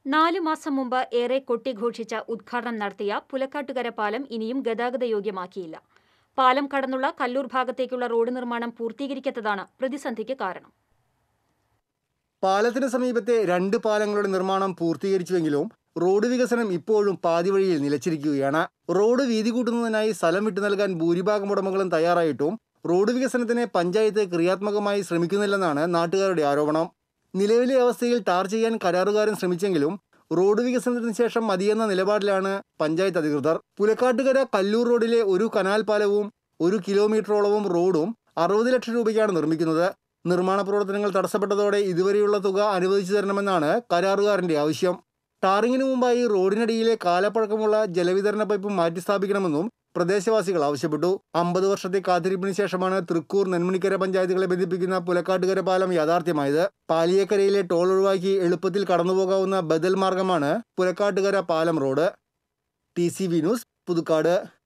നാലു മാസം മുമ്പ് ഏറെ കൊട്ടിഘോഷിച്ച ഉദ്ഘാടനം നടത്തിയ പുലക്കാട്ടുകര പാലം ഇനിയും ഗതാഗതയോഗ്യമാക്കിയില്ല പാലം കടന്നുള്ള കല്ലൂർ ഭാഗത്തേക്കുള്ള റോഡ് നിർമ്മാണം പൂർത്തീകരിക്കാത്തതാണ് പ്രതിസന്ധിക്ക് കാരണം പാലത്തിന് സമീപത്തെ രണ്ട് പാലങ്ങളുടെ നിർമ്മാണം പൂർത്തീകരിച്ചുവെങ്കിലും റോഡ് വികസനം ഇപ്പോഴും പാതി വഴിയിൽ നിലച്ചിരിക്കുകയാണ് റോഡ് വീതി കൂട്ടുന്നതിനായി സ്ഥലം വിട്ടു നൽകാൻ ഭൂരിഭാഗം ഉടമകളും തയ്യാറായിട്ടും റോഡ് വികസനത്തിന് പഞ്ചായത്ത് ക്രിയാത്മകമായി ശ്രമിക്കുന്നില്ലെന്നാണ് നാട്ടുകാരുടെ ആരോപണം നിലവിലെ അവസ്ഥയിൽ ടാർ ചെയ്യാൻ കരാറുകാരൻ ശ്രമിച്ചെങ്കിലും റോഡ് വികസനത്തിന് ശേഷം മതിയെന്ന നിലപാടിലാണ് പഞ്ചായത്ത് അധികൃതർ പുലക്കാട്ടുകര കല്ലൂർ റോഡിലെ ഒരു കനാൽ പാലവും ഒരു കിലോമീറ്ററോളവും റോഡും അറുപത് ലക്ഷം രൂപയ്ക്കാണ് നിർമ്മിക്കുന്നത് നിർമ്മാണ പ്രവർത്തനങ്ങൾ തടസ്സപ്പെട്ടതോടെ ഇതുവരെയുള്ള തുക അനുവദിച്ചു തരണമെന്നാണ് കരാറുകാരന്റെ ആവശ്യം ടാറിങ്ങിനു മുമ്പായി റോഡിനടിയിലെ കാലപ്പഴക്കമുള്ള ജലവിതരണ പൈപ്പ് മാറ്റിസ്ഥാപിക്കണമെന്നും പ്രദേശവാസികൾ ആവശ്യപ്പെട്ടു അമ്പത് വർഷത്തെ കാത്തിരിപ്പിന് ശേഷമാണ് തൃക്കൂർ നെന്മണിക്കര പഞ്ചായത്തുകളെ ബന്ധിപ്പിക്കുന്ന പുലക്കാട്ടുകര പാലം യാഥാർത്ഥ്യമായത് പാലിയേക്കരയിലെ ടോൾ ഒഴിവാക്കി എളുപ്പത്തിൽ കടന്നുപോകാവുന്ന ബദൽ മാർഗമാണ് പുലക്കാട്ടുകര പാലം road T C V news Puthukkad